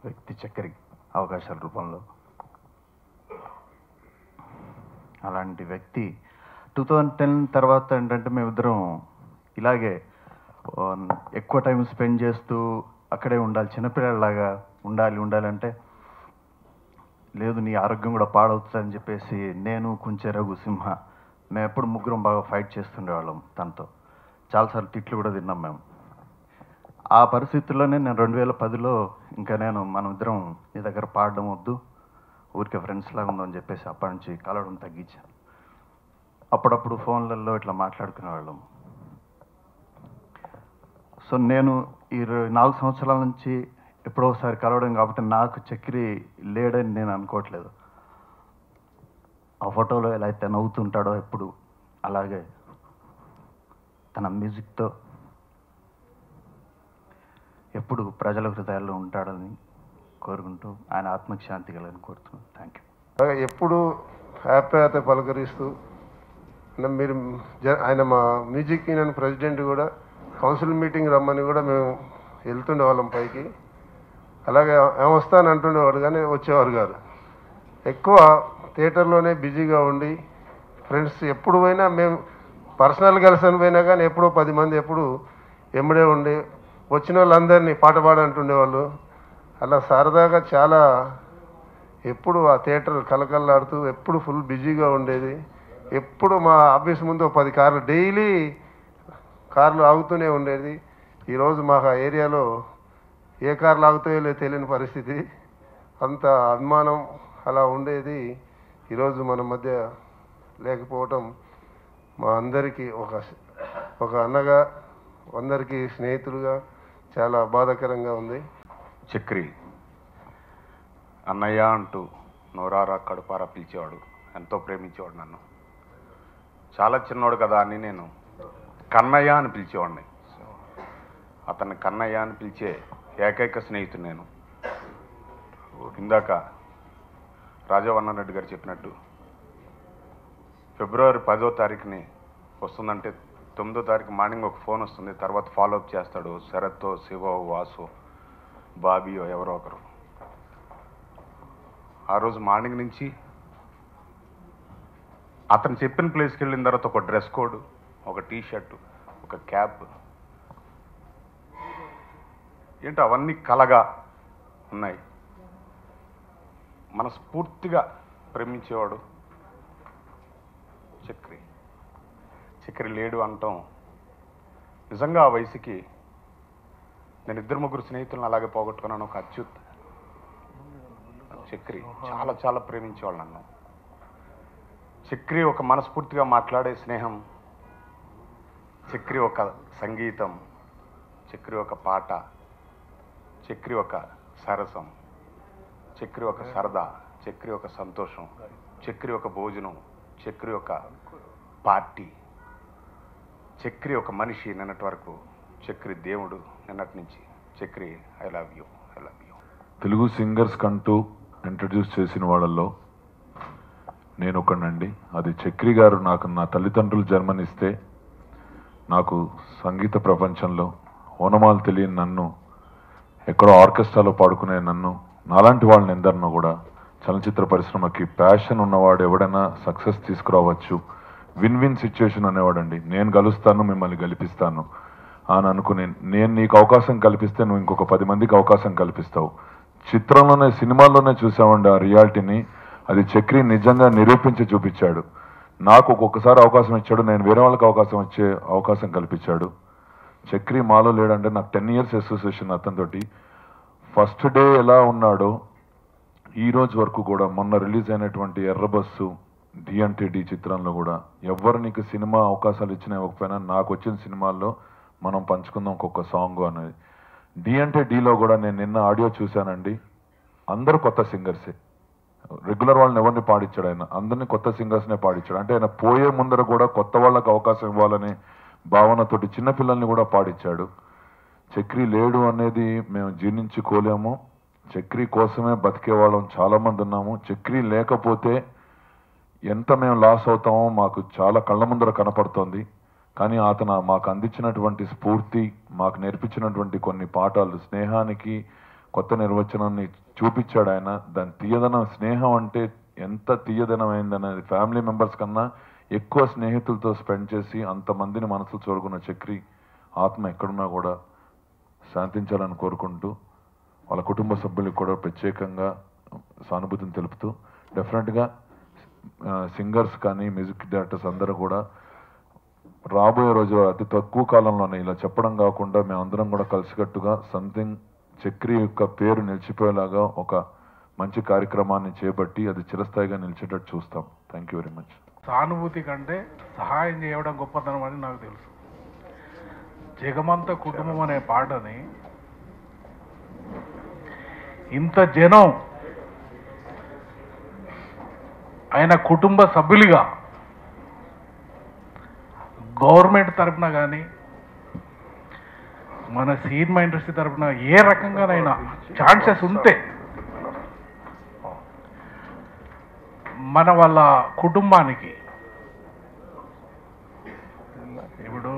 వ్యక్తి చక్కెరకి అవకాశాల రూపంలో అలాంటి వ్యక్తి టూ థౌజండ్ టెన్ తర్వాత ఏంటంటే మేమిద్దరం ఇలాగే ఆ, ఎక్కువ టైం స్పెండ్ చేస్తూ అక్కడే ఉండాలి చిన్నపిల్లలాగా ఉండాలి ఉండాలంటే లేదు నీ ఆరోగ్యం కూడా పాడవుతుందని చెప్పేసి నేను కొంచెం రఘు సింహ మేము ఎప్పుడు ముగ్గురం బాగా ఫైట్ చేస్తుండేవాళ్ళం తనతో చాలాసార్లు తిట్లు కూడా తిన్నాం మేము ఆ పరిస్థితుల్లోనే నేను రెండు వేల పదిలో ఇంకా నేను మనం ఇద్దరం నీ దగ్గర పాడడం వద్దు ఊరికే ఫ్రెండ్స్ లాగా ఉందని చెప్పేసి అప్పటి నుంచి కలవడం తగ్గించాను అప్పుడప్పుడు ఫోన్లలో ఇట్లా మాట్లాడుకునేవాళ్ళం సో నేను ఈ ర- నాలుగు సంవత్సరాల నుంచి ఎప్పుడో ఒకసారి కలవడం కాబట్టి నాకు చక్రి లేడని నేను అనుకోవట్లేదు ఆ ఫోటోలో ఎలా అయితే నవ్వుతుంటాడో ఎప్పుడు అలాగే తన మ్యూజిక్తో ఎప్పుడు ప్రజల హృదయాల్లో ఉంటాడని కోరుకుంటూ ఆయన ఆత్మకి శాంతి కలని కోరుతున్నాను థ్యాంక్ యూ అలాగే ఎప్పుడు హ్యాపీ పలకరిస్తూ అంటే మీరు జ- ఆయన మా మ్యూజిక్ యూనియన్ ప్రెసిడెంట్ కూడా కౌన్సిల్ మీటింగ్ రమ్మని కూడా మేము వెళ్తుండే వాళ్ళం పైకి అలాగే ఏం వస్తాను అంటుండేవాడు కానీ వచ్చేవారు కాదు ఎక్కువ థియేటర్లోనే బిజీగా ఉండి ఫ్రెండ్స్ ఎప్పుడు పోయినా మేము పర్సనల్ కలిసి పోయినా కానీ ఎప్పుడో పది మంది ఎప్పుడు ఎమ్మడే ఉండి వచ్చిన వాళ్ళందరినీ పాట పాడంటుండేవాళ్ళు అలా సరదాగా చాలా ఎప్పుడు ఆ థియేటర్ కలకల్లాడుతూ ఎప్పుడు ఫుల్ బిజీగా ఉండేది ఎప్పుడు మా ఆఫీస్ ముందు ఒక పది కార్లు డైలీ కార్లు ఆగుతూనే ఉండేది ఈరోజు మాకు ఆ ఏరియాలో ఏ కార్లు ఆగుతాయో లేదో తెలియని పరిస్థితి అంత అభిమానం అలా ఉండేది ఈరోజు మన మధ్య లేకపోవటం మా అందరికీ ఒక ఒక అన్నగా అందరికీ స్నేహితులుగా చాలా బాధాకరంగా ఉంది చక్రి అన్నయ్య అంటూ నోరారా కడుపారా పిలిచేవాడు ఎంతో ప్రేమించేవాడు నన్ను చాలా చిన్నోడు కదా అని నేను కన్నయ్య అని పిలిచేవాడిని అతన్ని కన్నయ్య అని పిలిచే ఏకైక స్నేహితుడు నేను ఇందాక రాజవర్ణన్ రెడ్డి గారు చెప్పినట్టు ఫిబ్రవరి పదో తారీఖుని వస్తుందంటే తొమ్మిదో తారీఖు మార్నింగ్ ఒక ఫోన్ వస్తుంది తర్వాత ఫాలో అప్ చేస్తాడు శరత్తో శివ వాసు బాబీయో ఎవరో ఒకరు ఆ రోజు మార్నింగ్ నుంచి అతను చెప్పిన ప్లేస్కి వెళ్ళిన తర్వాత ఒక డ్రెస్ కోడ్ ఒక టీ షర్టు ఒక క్యాప్ ఏంటో అవన్నీ కలగా ఉన్నాయి మనస్ఫూర్తిగా ప్రేమించేవాడు చక్రి చక్రి లేడు అంటాం నిజంగా ఆ వయసుకి నేను ఇద్దరు ముగ్గురు స్నేహితులను అలాగే పోగొట్టుకున్నాను ఒక అచ్యుత్ చక్రి చాలా చాలా ప్రేమించేవాళ్ళు నన్ను చక్రి ఒక మనస్ఫూర్తిగా మాట్లాడే స్నేహం చక్రి ఒక సంగీతం చక్రి ఒక పాట చక్రి ఒక సరసం చక్రి ఒక సరదా చక్రి ఒక సంతోషం చక్రి ఒక భోజనం చక్రి ఒక పార్టీ చక్రి ఒక మనిషి నిన్నటి వరకు చక్రి దేవుడు నిన్నటి నుంచి Chakri I love you I love you Telugu singers కంటూ ఇంట్రడ్యూస్ చేసిన వాళ్ళల్లో నేను ఒకనండి అది చక్రి గారు నాకు నా తల్లిదండ్రులు జన్మనిస్తే నాకు సంగీత ప్రపంచంలో ఓనమాలు తెలియని నన్ను ఎక్కడో ఆర్కెస్ట్రాలో పాడుకునే నన్ను నాలాంటి వాళ్ళని ఎందరినో కూడా చలనచిత్ర పరిశ్రమకి ప్యాషన్ ఉన్నవాడు ఎవడైనా సక్సెస్ తీసుకురావచ్చు విన్ విన్ సిచ్యువేషన్ అనేవాడండి నేను గెలుస్తాను మిమ్మల్ని గెలిపిస్తాను అని అనుకుని నేను నీకు అవకాశం కల్పిస్తే నువ్వు ఇంకొక పది మందికి అవకాశం కల్పిస్తావు చిత్రంలోనే సినిమాల్లోనే చూసామండి ఆ రియాలిటీని అది చక్రి నిజంగా నిరూపించి చూపించాడు నాకు ఒక్కొక్కసారి అవకాశం ఇచ్చాడు నేను వేరే వాళ్ళకి అవకాశం ఇచ్చే అవకాశం కల్పించాడు చక్రి మాలో లేడంటే నాకు టెన్ ఇయర్స్ అసోసియేషన్ అతనితోటి ఫస్ట్ డే ఎలా ఉన్నాడో ఈ రోజు వరకు కూడా మొన్న రిలీజ్ అయినటువంటి ఎర్రబస్సు డి అంటే డి చిత్రంలో కూడా ఎవరు నీకు సినిమా అవకాశాలు ఇచ్చినా ఇవ్వకపోయినా నాకు వచ్చిన సినిమాల్లో మనం పంచుకుందాం ఒక్కొక్క సాంగ్ అనేది డి అంటే డిలో కూడా నేను నిన్న ఆడియో చూశానండి అందరూ కొత్త సింగర్సే రెగ్యులర్ వాళ్ళని ఎవరిని పాడించాడు ఆయన అందరినీ కొత్త సింగర్స్నే పాడించాడు అంటే ఆయన పోయే ముందర కూడా కొత్త వాళ్ళకి అవకాశం ఇవ్వాలనే భావనతోటి చిన్నపిల్లల్ని కూడా పాడించాడు చక్రి లేడు అనేది మేము జీర్ణించుకోలేము చక్రి కోసమే బతికే వాళ్ళం చాలా మంది ఉన్నాము చక్రి లేకపోతే ఎంత మేము లాస్ అవుతామో మాకు చాలా కళ్ళ ముందర కనపడుతోంది కానీ అతను మాకు అందించినటువంటి స్ఫూర్తి మాకు నేర్పించినటువంటి కొన్ని పాఠాలు స్నేహానికి కొత్త నిర్వచనాన్ని చూపించాడు ఆయన దాని తీయదనం స్నేహం అంటే ఎంత తీయదనమైందనేది ఫ్యామిలీ మెంబర్స్ కన్నా ఎక్కువ స్నేహితులతో స్పెండ్ చేసి అంతమందిని మనసు చూరుకున్న చక్రి ఆత్మ ఎక్కడున్నా కూడా శాంతించాలని కోరుకుంటూ వాళ్ళ కుటుంబ సభ్యులకు కూడా ప్రత్యేకంగా సానుభూతిని తెలుపుతూ డెఫినెట్గా సింగర్స్ కానీ మ్యూజిక్ డైరెక్టర్స్ అందరూ కూడా రాబోయే రోజు అతి తక్కువ కాలంలోనే ఇలా చెప్పడం కాకుండా మేమందరం కూడా కలిసికట్టుగా సంథింగ్ చక్రి యొక్క పేరు నిలిచిపోయేలాగా ఒక మంచి కార్యక్రమాన్ని చేపట్టి అది చిరస్థాయిగా నిలిచేటట్టు చూస్తాం థ్యాంక్ యూ వెరీ మచ్ సానుభూతి కంటే సహాయం చేయడం గొప్పతనం అని నాకు తెలుసు జగమంత కుటుంబం అనే పాటని ఇంత జనం ఆయన కుటుంబ సభ్యులుగా గవర్నమెంట్ తరపున కానీ మన సినిమా ఇండస్ట్రీ తరపున ఏ రకంగానైనా ఛాన్సెస్ ఉంటే మన వాళ్ళ కుటుంబానికి ఇప్పుడు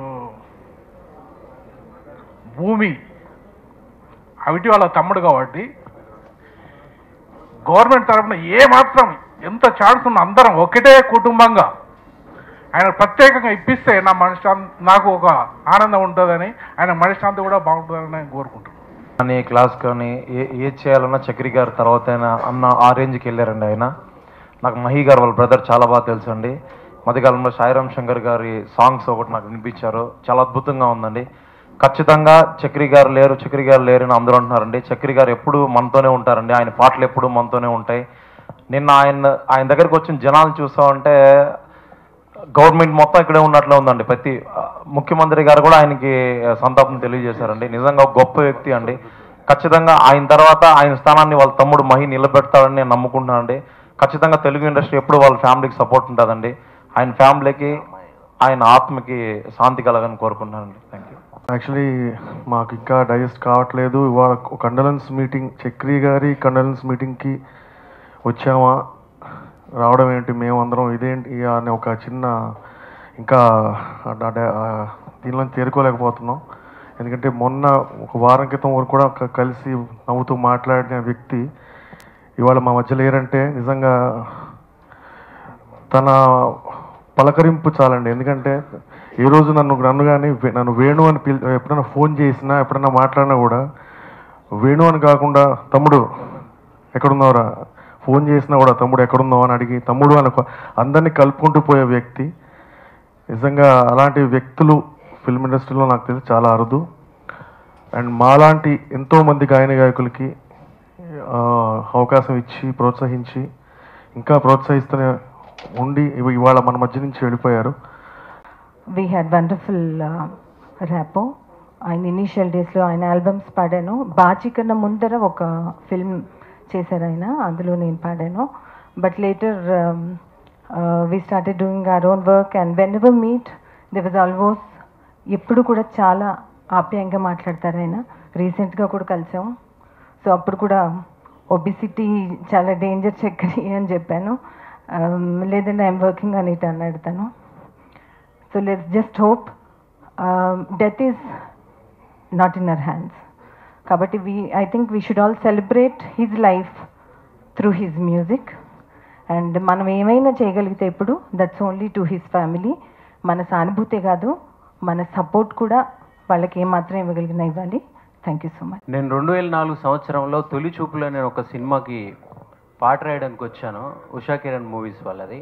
భూమి అవిటి వాళ్ళ తమ్ముడు కాబట్టి గవర్నమెంట్ తరఫున ఏ మాత్రం ఎంత ఛాన్స్ ఉన్న అందరం ఒకటే కుటుంబంగా ఆయన ప్రత్యేకంగా ఇప్పిస్తే నా మనశ్శాంతి నాకు ఒక ఆనందం ఉంటుందని ఆయన మనశ్శాంతి కూడా బాగుంటుందని నేను కోరుకుంటున్నాను కానీ క్లాస్ కానీ ఏ ఏది చేయాలన్నా చక్రి గారు తర్వాత ఆయన అన్న ఆ రేంజ్కి వెళ్ళారండి ఆయన నాకు మహి గారు వాళ్ళ బ్రదర్ చాలా బాగా తెలుసు అండి మధ్యకాలంలో సాయిరామ్ శంకర్ గారి సాంగ్స్ ఒకటి నాకు వినిపించారు చాలా అద్భుతంగా ఉందండి ఖచ్చితంగా చక్రి గారు లేరు చక్రి గారు లేరు అని అందరూ అంటున్నారండి చక్రి గారు ఎప్పుడు మనతోనే ఉంటారండి ఆయన పాటలు ఎప్పుడు మనతోనే ఉంటాయి నిన్న ఆయన ఆయన దగ్గరికి వచ్చిన జనాలు చూసామంటే గవర్నమెంట్ మొత్తం ఇక్కడే ఉన్నట్లే ఉందండి ప్రతి ఆ, ముఖ్యమంత్రి గారు కూడా ఆయనకి ఆ, సంతాపం తెలియజేశారండి నిజంగా ఒక గొప్ప వ్యక్తి అండి ఖచ్చితంగా ఆయన తర్వాత ఆయన స్థానాన్ని వాళ్ళ తమ్ముడు మహి నిలబెడతాడని నేను నమ్ముకుంటున్నానండి ఖచ్చితంగా తెలుగు ఇండస్ట్రీ ఎప్పుడు వాళ్ళ ఫ్యామిలీకి సపోర్ట్ ఉంటుందండి ఆయన ఫ్యామిలీకి ఆయన ఆత్మకి శాంతి కలగని కోరుకుంటున్నానండి థ్యాంక్ యూ యాక్చువల్లీ మాకు ఇంకా డైజెస్ట్ కావట్లేదు ఇవాళ కండలెన్స్ మీటింగ్ చక్రి గారి కండలెన్స్ మీటింగ్కి వచ్చామా రావడం ఏంటి మేమందరం ఇదేంటి అని ఒక చిన్న ఇంకా ఆ- ఆ- ఆ దీనిలో తేరుకోలేకపోతున్నాం ఎందుకంటే మొన్న ఒక వారం క్రితం వరకు కూడా ఒక కలిసి నవ్వుతూ మాట్లాడిన వ్యక్తి ఇవాళ మా మధ్య లేరంటే నిజంగా తన పలకరింపు చాలండి ఎందుకంటే ఏ రోజు నన్ను నన్ను కానీ నన్ను వేణు అని పిల్ ఎప్పుడైనా ఫోన్ చేసినా ఎప్పుడైనా మాట్లాడినా కూడా వేణు అని కాకుండా తమ్ముడు ఎక్కడున్నావురా ఫోన్ చేసినా కూడా తమ్ముడు ఎక్కడున్నావు అని అడిగి తమ్ముడు అని ఒక- అందరినీ కలుపుకుంటూ పోయే వ్యక్తి నిజంగా అలాంటి వ్యక్తులు ఫిల్మ్ ఇండస్ట్రీలో నాకు తెలిసి చాలా అరుదు అండ్ మాలాంటి ఎంతోమంది గాయన గాయకులకి ఆ, అవకాశం ఇచ్చి ప్రోత్సహించి ఇంకా ప్రోత్సహిస్తూనే ఉండి ఇవ- ఇవాళ మన మధ్య నుంచి వెళ్ళిపోయారు వీ హ్యాడ్ వండర్ఫుల్ ర్యాపో ఆయన ఇనీషియల్ డేస్లో ఆయన ఆల్బమ్స్ పాడాను బాచి కన్నా ముందర ఒక ఫిల్మ్ చేశారు ఆయన అందులో నేను పాడాను but later we started doing our own work and whenever meet the was almost ఎప్పుడు కూడా చాలా ఆప్యాయంగా మాట్లాడతారు ఆయన రీసెంట్గా కూడా కలిసాం సో అప్పుడు కూడా ఒబిసిటీ చాలా డేంజర్ చక్కని అని చెప్పాను Um, లేదంటే ఐఎమ్ వర్కింగ్ అని ఇట్ అన్నాడు తను so let's just hope death is not in our hands కాబట్టి we I think we should all celebrate his life through his music and మనం ఏమైనా చేయగలిగితే ఇప్పుడు that's only to his family మన సానుభూతే కాదు మన సపోర్ట్ కూడా వాళ్ళకి ఏమాత్రం ఇవ్వగలిగిన ఇవ్వాలి థ్యాంక్ యూ సో మచ్ నేను రెండు వేల నాలుగు సంవత్సరంలో తొలి చూపులో నేను ఒక సినిమాకి పాట రాయడానికి వచ్చాను ఉషా కిరణ్ మూవీస్ వాళ్ళది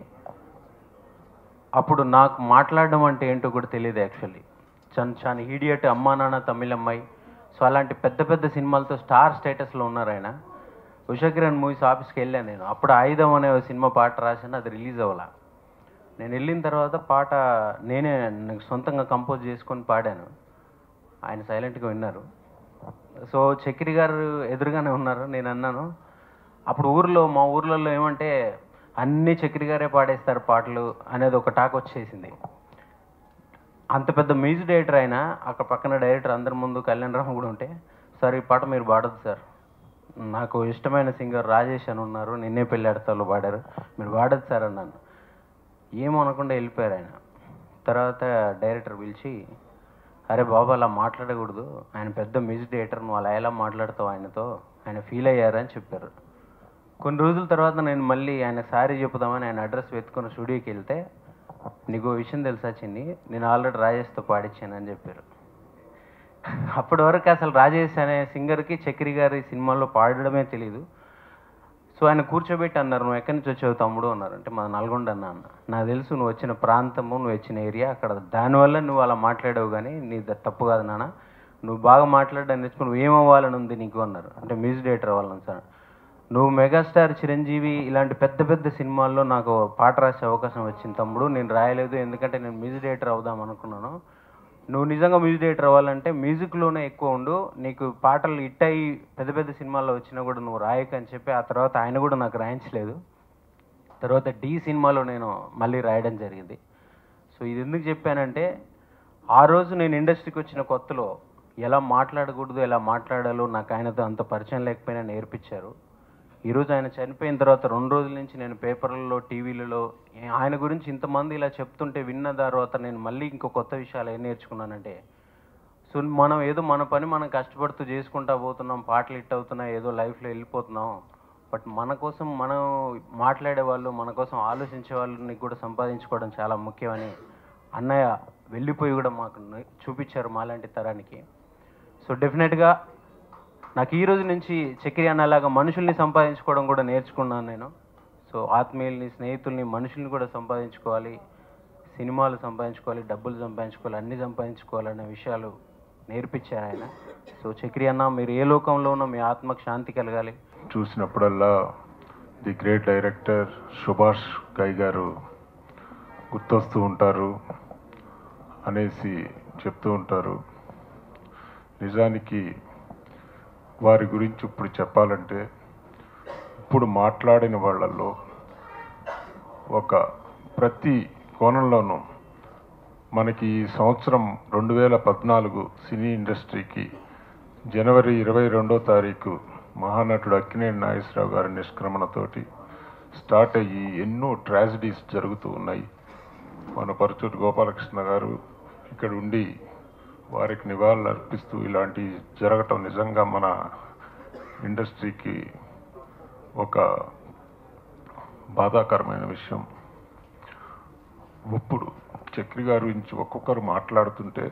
అప్పుడు నాకు మాట్లాడడం అంటే ఏంటో కూడా తెలియదు యాక్చువల్లీ చన్ చాని హీడియట్ అమ్మా నాన్న తమిళమ్మాయి సో అలాంటి పెద్ద పెద్ద సినిమాలతో స్టార్ స్టేటస్లో ఉన్నారు ఆయన ఉషా కిరణ్ మూవీస్ ఆఫీస్కి వెళ్ళాను నేను అప్పుడు ఆయుధం అనే ఒక సినిమా పాట రాశాను అది రిలీజ్ అవ్వాల నేను వెళ్ళిన తర్వాత పాట నేనే నాకు సొంతంగా కంపోజ్ చేసుకొని పాడాను ఆయన సైలెంట్గా విన్నారు సో చక్రి గారు ఎదురుగానే ఉన్నారు నేను అన్నాను అప్పుడు ఊర్లో మా ఊర్లలో ఏమంటే అన్ని చక్రి గారే పాడేస్తారు పాటలు అనేది ఒక టాక్ వచ్చేసింది అంత పెద్ద మ్యూజిక్ డైరెక్టర్ అయినా అక్కడ పక్కన డైరెక్టర్ అందరి ముందు కళ్యాణ్ రామ్ కూడా ఉంటే సార్ ఈ పాట మీరు పాడదు సార్ నాకు ఇష్టమైన సింగర్ రాజేష్ అని ఉన్నారు నిన్నే పెళ్ళాడతాలో పాడారు మీరు పాడదు సార్ అన్నాను ఏమో అనకుండా వెళ్ళిపోయారు ఆయన తర్వాత డైరెక్టర్ పిలిచి అరే బాబు అలా మాట్లాడకూడదు ఆయన పెద్ద మ్యూజిక్ డైరెక్టర్ నువ్వు అలా ఎలా మాట్లాడతావు ఆయనతో ఆయన ఫీల్ అయ్యారని చెప్పారు కొన్ని రోజుల తర్వాత నేను మళ్ళీ ఆయన సారీ చెప్పుదామని ఆయన అడ్రస్ వెతుకుని స్టూడియోకి వెళ్తే నీకు ఓ విషయం తెలుసా చిన్ని నేను ఆల్రెడీ రాజేష్తో పాడించాను అని చెప్పారు అప్పటి వరకు అసలు రాజేష్ అనే సింగర్కి చక్రి గారి సినిమాలో పాడడమే తెలియదు సో ఆయన కూర్చోబెట్టి అన్నారు నువ్వు ఎక్కడి నుంచి వచ్చావు తమ్ముడు అన్నారు అంటే మా నల్గొండ అన్న అన్న నాకు తెలుసు నువ్వు వచ్చిన ప్రాంతము నువ్వు వచ్చిన ఏరియా అక్కడ దానివల్ల నువ్వు అలా మాట్లాడావు కానీ నీ ద- తప్పు కాదు నాన్న నువ్వు బాగా మాట్లాడడం నేర్చుకుని నువ్వు ఏమవ్వాలని ఉంది నీకు అన్నారు అంటే మ్యూజిక్ డైరెక్టర్ అవ్వాలని సార్ నువ్వు మెగాస్టార్ చిరంజీవి ఇలాంటి పెద్ద పెద్ద సినిమాల్లో నాకు పాట రాసే అవకాశం వచ్చింది తమ్ముడు నేను రాయలేదు ఎందుకంటే నేను మ్యూజిక్ డైరెక్టర్ అవుదాం అనుకున్నాను నువ్వు నిజంగా మ్యూజిక్ డైరెక్టర్ అవ్వాలంటే మ్యూజిక్లోనే ఎక్కువ ఉండు నీకు పాటలు హిట్ అయ్యి పెద్ద పెద్ద సినిమాల్లో వచ్చినా కూడా నువ్వు రాయక అని చెప్పి ఆ తర్వాత ఆయన కూడా నాకు రాయించలేదు తర్వాత డి సినిమాలో నేను మళ్ళీ రాయడం జరిగింది సో ఇది ఎందుకు చెప్పానంటే ఆ రోజు నేను ఇండస్ట్రీకి వచ్చిన కొత్తలో ఎలా మాట్లాడకూడదు ఎలా మాట్లాడాలో నాకు ఆయనతో అంత పరిచయం లేకపోయినా నేర్పించారు ఈరోజు ఆయన చనిపోయిన తర్వాత రెండు రోజుల నుంచి నేను పేపర్లలో టీవీలలో ఆయన గురించి ఇంతమంది ఇలా చెప్తుంటే విన్న తర్వాత నేను మళ్ళీ ఇంకో కొత్త విషయాలు ఏం నేర్చుకున్నానంటే సో మనం ఏదో మన పని మనం కష్టపడుతూ చేసుకుంటా పోతున్నాం పాటలు హిట్ అవుతున్నాయి ఏదో లైఫ్లో వెళ్ళిపోతున్నాం బట్ మన కోసం మనం మాట్లాడే వాళ్ళు మన కోసం ఆలోచించే వాళ్ళని కూడా సంపాదించుకోవడం చాలా ముఖ్యమని అన్నయ్య వెళ్ళిపోయి కూడా మాకు న- చూపించారు మాలాంటి తరానికి సో డెఫినెట్గా నాకు ఈ రోజు నుంచి చక్రి అన్నలాగా మనుషుల్ని సంపాదించుకోవడం కూడా నేర్చుకున్నాను నేను సో ఆత్మీయుల్ని స్నేహితుల్ని మనుషుల్ని కూడా సంపాదించుకోవాలి సినిమాలు సంపాదించుకోవాలి డబ్బులు సంపాదించుకోవాలి అన్ని సంపాదించుకోవాలనే విషయాలు నేర్పించారు ఆయన సో చక్రి అన్న మీరు ఏ లోకంలో ఉన్నా మీ ఆత్మకు శాంతి కలగాలి చూసినప్పుడల్లా the great director Subhash Ghai garu గుర్తొస్తూ ఉంటారు అనేసి చెప్తూ ఉంటారు నిజానికి వారి గురించి ఇప్పుడు చెప్పాలంటే ఇప్పుడు మాట్లాడిన వాళ్ళల్లో ఒక ప్రతి కోణంలోనూ మనకి ఈ సంవత్సరం రెండు వేల పద్నాలుగు సినీ ఇండస్ట్రీకి జనవరి ఇరవై రెండో తారీఖు మహానటుడు అక్కినేని నాగేశ్వరరావు గారి నిష్క్రమణతోటి స్టార్ట్ అయ్యి ఎన్నో ట్రాజడీస్ జరుగుతూ ఉన్నాయి మన పరచూరు గోపాలకృష్ణ గారు ఇక్కడ ఉండి వారికి నివాళులు అర్పిస్తూ ఇలాంటి జరగటం నిజంగా మన ఇండస్ట్రీకి ఒక బాధాకరమైన విషయం ఇప్పుడు చక్రి గారి గురించి ఒక్కొక్కరు మాట్లాడుతుంటే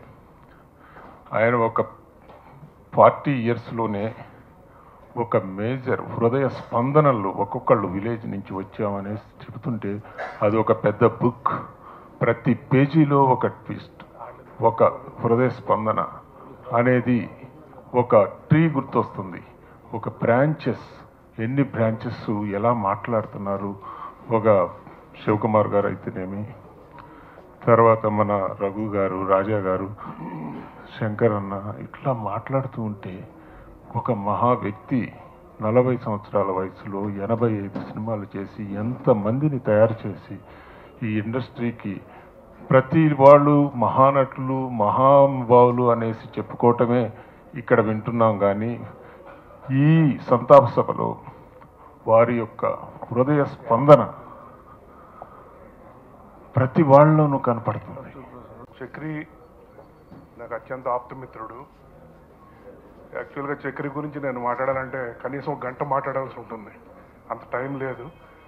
ఆయన ఒక ఫార్టీ ఇయర్స్లోనే ఒక మేజర్ హృదయ స్పందనలు ఒక్కొక్కళ్ళు విలేజ్ నుంచి వచ్చామని చెబుతుంటే అది ఒక పెద్ద బుక్ ప్రతి పేజీలో ఒక ట్విస్ట్ ఒక హృదయ స్పందన అనేది ఒక ట్రీ గుర్తొస్తుంది ఒక బ్రాంచెస్ ఎన్ని బ్రాంచెస్ ఎలా మాట్లాడుతున్నారు ఒక శివకుమార్ గారు అయితేనేమి తర్వాత మన రఘు గారు రాజా గారు శంకర్ అన్న ఇట్లా మాట్లాడుతూ ఉంటే ఒక మహా వ్యక్తి నలభై సంవత్సరాల వయసులో ఎనభై ఐదు సినిమాలు చేసి ఎంతమందిని తయారు చేసి ఈ ఇండస్ట్రీకి ప్రతి వాళ్ళు మహానటులు మహానుభావులు అనేసి చెప్పుకోవటమే ఇక్కడ వింటున్నాం కానీ ఈ సంతాప సభలో వారి యొక్క హృదయ స్పందన ప్రతి వాళ్ళలోనూ కనపడుతుంది చక్రి నాకు అత్యంత ఆప్తమిత్రుడు యాక్చువల్గా చక్రి గురించి నేను మాట్లాడాలంటే కనీసం ఒక గంట మాట్లాడాల్సి ఉంటుంది అంత టైం లేదు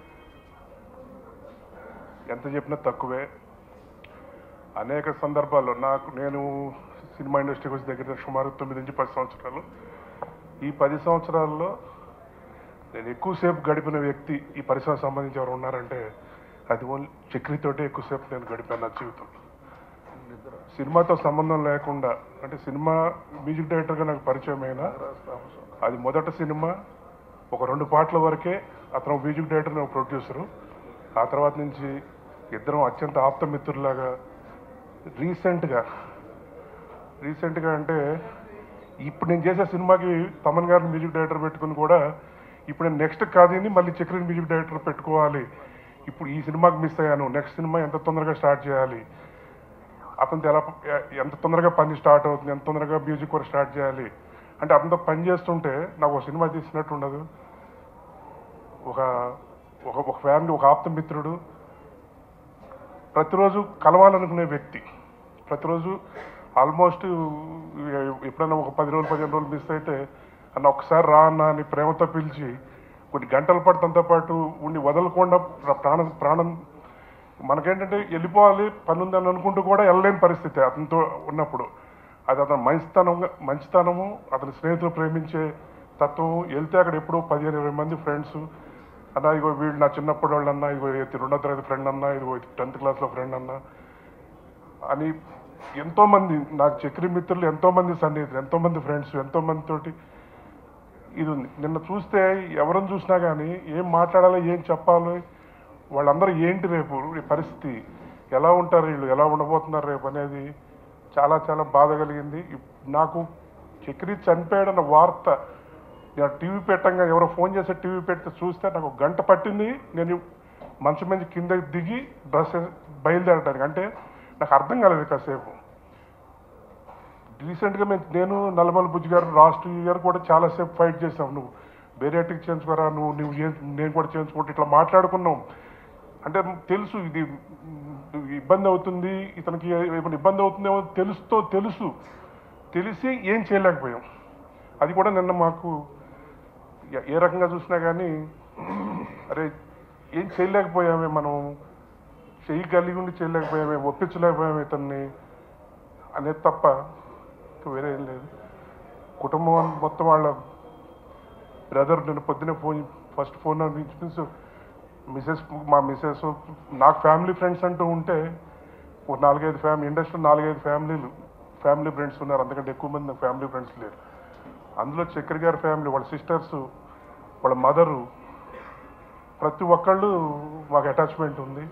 ఎంత చెప్పినా తక్కువే అనేక సందర్భాల్లో నాకు నేను సినిమా ఇండస్ట్రీకి వచ్చి దగ్గర సుమారు తొమ్మిది నుంచి పది సంవత్సరాలు ఈ పది సంవత్సరాల్లో నేను ఎక్కువసేపు గడిపిన వ్యక్తి ఈ పరిశ్రమకు సంబంధించి ఎవరు ఉన్నారంటే అది ఓన్లీ చక్రితోటే ఎక్కువసేపు నేను గడిపాను నా జీవితంలో సినిమాతో సంబంధం లేకుండా అంటే సినిమా మ్యూజిక్ డైరెక్టర్గా నాకు పరిచయం అయినా అది మొదట సినిమా ఒక రెండు పాటల వరకే అతను మ్యూజిక్ డైరెక్టర్ నేను ప్రొడ్యూసరు ఆ తర్వాత నుంచి ఇద్దరం అత్యంత ఆప్త మిత్రులాగా రీసెంట్గా రీసెంట్గా అంటే ఇప్పుడు నేను చేసే సినిమాకి తమన్ గారిని మ్యూజిక్ డైరెక్టర్ పెట్టుకుని కూడా ఇప్పుడు నేను నెక్స్ట్ కాదని మళ్ళీ చక్రిని మ్యూజిక్ డైరెక్టర్ పెట్టుకోవాలి ఇప్పుడు ఈ సినిమాకి మిస్ అయ్యాను నెక్స్ట్ సినిమా ఎంత తొందరగా స్టార్ట్ చేయాలి అతనితో ఎలా ఎంత తొందరగా పని స్టార్ట్ అవుతుంది ఎంత తొందరగా మ్యూజిక్ కూడా స్టార్ట్ చేయాలి అంటే అతనితో పని చేస్తుంటే నాకు ఒక సినిమా తీసినట్టు ఉండదు ఒక ఒక ఒక ఫ్యామిలీ ఒక ఆప్త మిత్రుడు ప్రతిరోజు కలవాలనుకునే వ్యక్తి ప్రతిరోజు ఆల్మోస్ట్ ఎప్పుడైనా ఒక పది రోజులు పదిహేను రోజులు మిస్ అయితే అన్న ఒకసారి రా అన్న అని ప్రేమతో పిలిచి కొన్ని గంటల పాటు తనతో పాటు ఉండి వదలకుండా ప్ర- ప్రాణం ప్రాణం మనకేంటంటే వెళ్ళిపోవాలి పని ఉందని అనుకుంటూ కూడా వెళ్ళలేని పరిస్థితి అతనితో ఉన్నప్పుడు అది అతని మంచితనం మంచితనము అతని స్నేహితులు ప్రేమించే తత్వం వెళ్తే అక్కడ ఎప్పుడో పదిహేను ఇరవై మంది ఫ్రెండ్స్ అన్న ఇగో వీళ్ళు నా చిన్నప్పుడు వాళ్ళు అన్న ఇగో ఇది రెండో తరగతి ఫ్రెండ్ అన్న ఇదిగో టెన్త్ క్లాస్లో ఫ్రెండ్ అన్న అని ఎంతో మంది నాకు చక్రి మిత్రులు ఎంతో మంది సన్నిహితులు ఎంతో మంది ఫ్రెండ్స్ ఎంతో మంది తోటి ఇది ఉంది నిన్న చూస్తే ఎవరిని చూసినా కానీ ఏం మాట్లాడాలో ఏం చెప్పాలో వాళ్ళందరూ ఏంటి రేపు ఈ పరిస్థితి ఎలా ఉంటారు వీళ్ళు ఎలా ఉండబోతున్నారు రేపు అనేది చాలా చాలా బాధ కలిగింది ఇప్- నాకు చక్రి చనిపోయాడన్న వార్త నేను టీవీ పెట్టంగా ఎవరో ఫోన్ చేస్తే టీవీ పెడితే చూస్తే నాకు ఒక గంట పట్టింది నేను మంచం మీద కింద దిగి బస్ బయలుదేరడానికి అంటే నాకు అర్థం కాలేదు కాసేపు రీసెంట్గా మేము నేను నల్లమల బుజ్జి గారు లాస్ట్ ఇయర్ కూడా చాలాసేపు ఫైట్ చేసాం నువ్వు బేరేటిక్ చేయించుకోరా నువ్వు నువ్వు చే- నేను కూడా చేయించుకుంటే ఇట్లా మాట్లాడుకున్నాం అంటే తెలుసు ఇది మ్, ఇబ్బంది అవుతుంది ఇతనికి ఏమైనా ఇబ్బంది అవుతుందేమో తెలుస్తూ తెలుసు తెలిసి ఏం చేయలేకపోయాం అది కూడా నిన్న మాకు ఏ- ఏ రకంగా చూసినా కానీ అరే ఏం చేయలేకపోయామే మనం చెయ్యి కలిగి ఉండి చేయలేకపోయామే ఒప్పించలేకపోయామే ఇతన్ని అనేది తప్ప ఇంకా వేరే ఏం లేదు కుటుంబం మొత్తం వాళ్ళ బ్రదర్ నేను పొద్దునే ఫోన్ ఫస్ట్ ఫోన్ నుంచి మిసెస్ మా మిసెస్ నాకు ఫ్యామిలీ ఫ్రెండ్స్ అంటూ ఉంటే ఒక నాలుగైదు ఫ్యామిలీ ఇండస్ట్రీలో నాలుగైదు ఫ్యామిలీలు ఫ్యామిలీ ఫ్రెండ్స్ ఉన్నారు అంతకంటే ఎక్కువ మంది నాకు ఫ్యామిలీ ఫ్రెండ్స్ లేరు అందులో చక్కెర గారి ఫ్యామిలీ వాళ్ళ సిస్టర్స్ వాళ్ళ మదరు ప్రతి ఒక్కళ్ళు మాకు అటాచ్మెంట్ ఉంది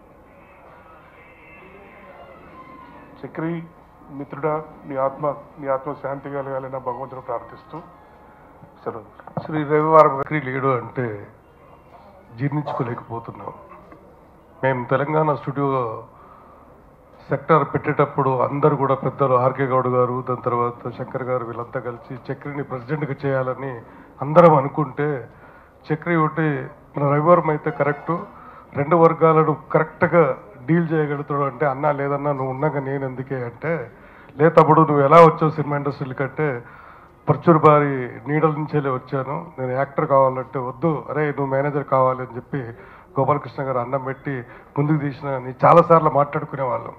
చక్రి మిత్రుడా నీ ఆత్మ నీ ఆత్మ శాంతి కలగాలని భగవంతుడు ప్రార్థిస్తూ సెలవు శ్రీ రవివారం గారి లేడు అంటే జీర్ణించుకోలేకపోతున్నాం మేము తెలంగాణ స్టూడియో సెక్టర్ పెట్టేటప్పుడు అందరు కూడా పెద్దలు ఆర్కే గౌడ్ గారు దాని తర్వాత శంకర్ గారు వీళ్ళంతా కలిసి చక్రిని ప్రెసిడెంట్గా చేయాలని అందరం అనుకుంటే చక్రి ఒకటి మన రవివారం అయితే కరెక్టు రెండు వర్గాలను కరెక్ట్గా డీల్ చేయగలుగుతాడు అంటే అన్నా లేదన్నా నువ్వు ఉన్నాక నేను ఎందుకే అంటే లే తమ్ముడు నువ్వు ఎలా వచ్చావు సినిమా ఇండస్ట్రీకి అంటే పర్చూరు బారి నీడల నుంచే వచ్చాను నేను యాక్టర్ కావాలంటే వద్దు అరే నువ్వు మేనేజర్ కావాలి అని చెప్పి గోపాలకృష్ణ గారు అన్నం పెట్టి ముందుకు తీసిన నీ చాలాసార్లు మాట్లాడుకునే వాళ్ళం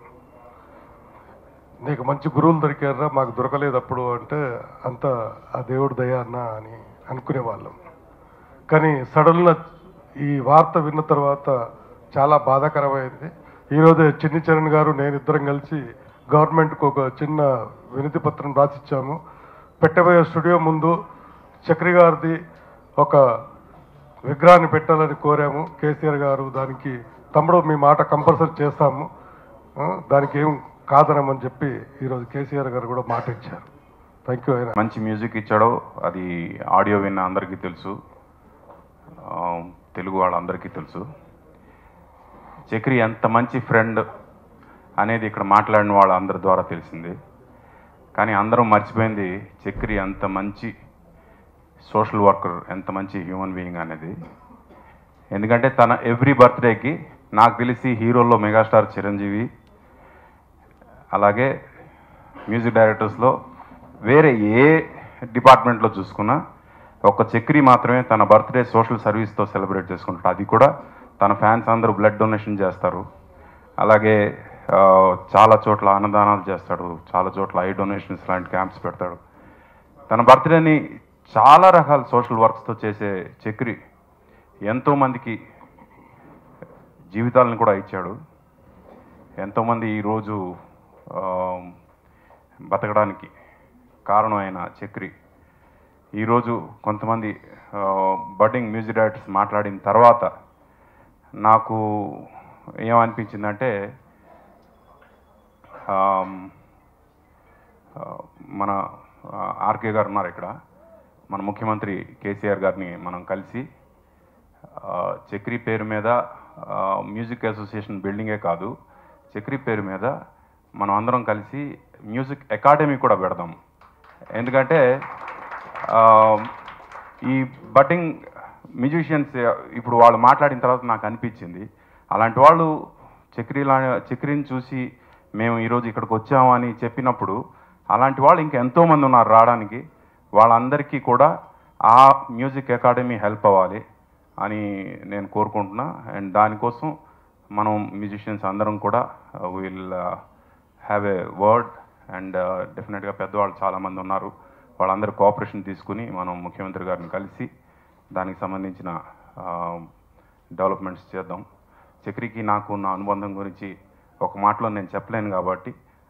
నీకు మంచి గురువులు దొరికారా మాకు దొరకలేదు అప్పుడు అంటే అంత ఆ దేవుడు దయ అన్న అని అనుకునే వాళ్ళం కానీ సడన్గా ఈ వార్త విన్న తర్వాత చాలా బాధాకరమైంది ఈరోజు చిన్ని చరణ్ గారు నేను ఇద్దరం కలిసి గవర్నమెంట్కి ఒక చిన్న వినతి పత్రం రాసిచ్చాము పెట్టబోయే స్టూడియో ముందు చక్రి గారిది ఒక విగ్రహాన్ని పెట్టాలని కోరాము కేసీఆర్ గారు దానికి తమ్ముడు మీ మాట కంపల్సరీ చేస్తాము ఆ, దానికి ఏం కాదనమని చెప్పి ఈరోజు కేసీఆర్ గారు కూడా మాట ఇచ్చారు థ్యాంక్ యూ ఆయన మంచి మ్యూజిక్ ఇచ్చాడో అది ఆడియో విన్న అందరికీ తెలుసు ఆ, తెలుగు వాళ్ళందరికీ తెలుసు చక్రి ఎంత మంచి ఫ్రెండ్ అనేది ఇక్కడ మాట్లాడిన వాళ్ళందరి ద్వారా తెలిసింది కానీ అందరం మర్చిపోయింది చక్రి ఎంత మంచి సోషల్ వర్కర్ ఎంత మంచి హ్యూమన్ బీయింగ్ అనేది ఎందుకంటే తన ఎవ్రీ బర్త్డేకి నాకు తెలిసి హీరోల్లో మెగాస్టార్ చిరంజీవి అలాగే మ్యూజిక్ డైరెక్టర్స్లో వేరే ఏ డిపార్ట్మెంట్లో చూసుకున్నా ఒక చక్రి మాత్రమే తన బర్త్డే సోషల్ సర్వీస్తో సెలబ్రేట్ చేసుకుంటాడు అది కూడా తన ఫ్యాన్స్ అందరూ బ్లడ్ డొనేషన్ చేస్తారు అలాగే ఆ, చాలా చోట్ల అన్నదానాలు చేస్తాడు చాలా చోట్ల ఐ డొనేషన్స్ లాంటి క్యాంప్స్ పెడతాడు తన బర్త్డేని చాలా రకాల సోషల్ వర్క్స్తో చేసే చక్రి ఎంతోమందికి జీవితాలను కూడా ఇచ్చాడు ఎంతోమంది ఈరోజు ఆ, బతకడానికి కారణమైన చక్రి ఈరోజు కొంతమంది బడ్డింగ్ మ్యూజిక్ డైరెక్టర్స్ మాట్లాడిన తర్వాత నాకు ఏమనిపించిందంటే ఆమ్, ఆ, మన ఆర్కే గారు ఉన్నారు ఇక్కడ మన ముఖ్యమంత్రి కేసీఆర్ గారిని మనం కలిసి ఆ, చక్రి పేరు మీద ఆ, మ్యూజిక్ అసోసియేషన్ బిల్డింగే కాదు చక్రి పేరు మీద మనం అందరం కలిసి మ్యూజిక్ అకాడమీ కూడా పెడదాం ఎందుకంటే ఆ, ఈ బడ్డింగ్ మ్యూజిషియన్స్ ఇప్పుడు వాళ్ళు మాట్లాడిన తర్వాత నాకు అనిపించింది అలాంటి వాళ్ళు చక్రి లా చక్రిని చూసి మేము ఈరోజు ఇక్కడికి వచ్చామని చెప్పినప్పుడు అలాంటి వాళ్ళు ఇంకా ఎంతోమంది ఉన్నారు రావడానికి వాళ్ళందరికీ కూడా ఆ మ్యూజిక్ అకాడమీ హెల్ప్ అవ్వాలి అని నేను కోరుకుంటున్నా అండ్ దానికోసం మనం మ్యూజిషియన్స్ అందరం కూడా will have a word and డెఫినెట్గా పెద్దవాళ్ళు చాలామంది ఉన్నారు వాళ్ళందరూ కోఆపరేషన్ తీసుకుని మనం ముఖ్యమంత్రి గారిని కలిసి దానికి సంబంధించిన డెవలప్మెంట్స్ చేద్దాం చక్రికి నాకు ఉన్న అనుబంధం గురించి ఒక మాటలో నేను చెప్పలేను కాబట్టి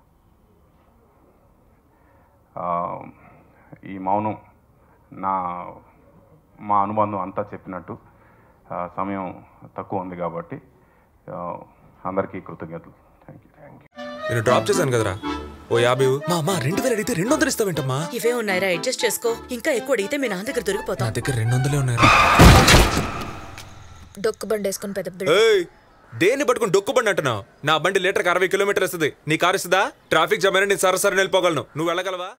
ఆ, ఈ మౌనం నా మా అనుబంధం అంతా చెప్పినట్టు ఆ, సమయం తక్కువ ఉంది కాబట్టి ఆ, అందరికీ కృతజ్ఞతలు థ్యాంక్ యూ నేను డ్రాప్ చేశాను కదరా ఓ యాభై ఇవ్వు. మా అమ్మ రెండు వేలు అడిగితే రెండు వందలు ఇస్తావేంటమ్మా ఇవే ఉన్నాయిరా అడ్జస్ట్ చేసుకో ఇంకా ఎక్కువ అడిగితే మీ నాన్న దగ్గర నా దొరికిపోతాం దగ్గర రెండు వందలే ఉన్నాయిరా డొక్కు బండి వేసుకుని పెద్ద బిడ్డ ఏయ్ దేన్ని పట్టుకుని డొక్కుబండి అంటున్నావు నా బండి లీటర్కి అరవై కిలోమీటర్ వస్తుంది నీ కారు ఇస్తుందా ట్రాఫిక్ జామ్ అయినా నేను సరసరి వెళ్ళిపోగలను నువ్వు వెళ్ళగలవా